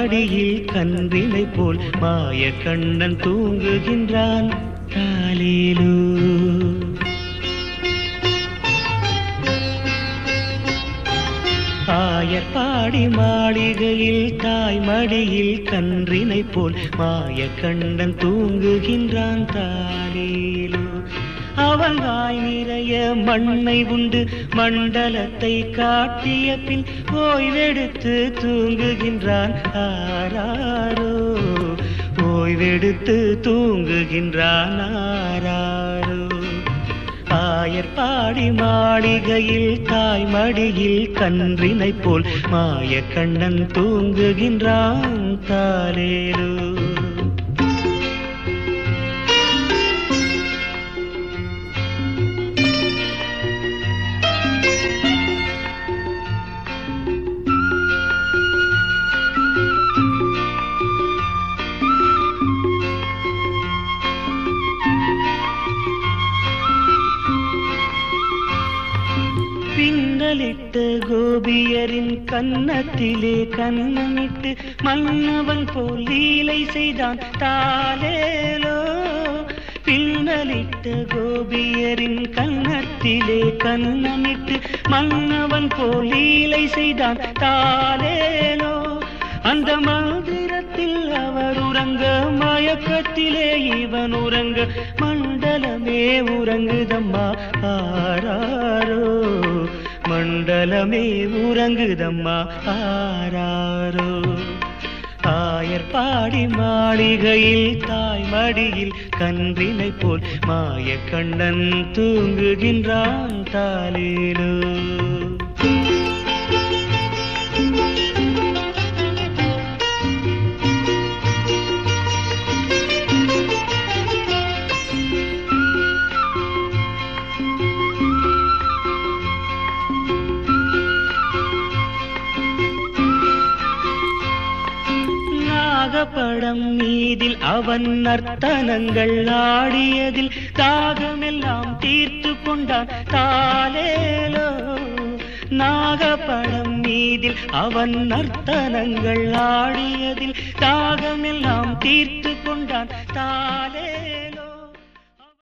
மடியில் கன்றினை போல் மாய கண்ணன் தூங்குகின்றான் தாலேலோ ஆயர் பாடி மாளிகையில் தாய் மடியில் கன்றினை போல் மாய கண்ணன் தூங்குகின்றான் தாலேலோ அவன் வாய் நிறைய மண்ணை உண்டு மண்டலத்தை காட்டிய பின் ஓய்வெடுத்து தூங்குகின்றான் ஆராரோ ஓய்வெடுத்து தூங்குகின்றான் ஆராரோ ஆயர் பாடி மாளிகையில் தாய் மடியில் கன்றினை போல் மாய கண்ணன் தூங்குகின்றான் தாலேலோ பின்னலிட்ட கோபியரின் கன்னத்திலே கன்னமிட்டு மன்னவன் போல் லீலை செய்தான் தாலேலோ பின்னலிட்ட கோபியரின் கன்னத்திலே கன்னமிட்டு மன்னவன் போல் லீலை செய்தான் தாலேலோ அந்த மந்திரத்தில் அவர் உறங்க மயக்கத்திலே இவன் உறங்க மண்டலமே உறங்குதம்மா ஆராரோ மண்டலமே உறங்குதம்மா ஆராரோ ஆயர் பாடி மாளிகையில் தாய் மடியில் கன்றினை போல் மாய கண்ணன் தூங்குகின்றான் தாலேலோ நாகப்படம் மீதில் அவன் நர்த்தனங்கள் ஆடியதில் தாகமெல்லாம் தீர்த்து கொண்டான் தாலேலோ நாகப்படம் மீதில் அவன் நர்த்தனங்கள் ஆடியதில் தாகமெல்லாம் தீர்த்து கொண்டான் தாலேலோ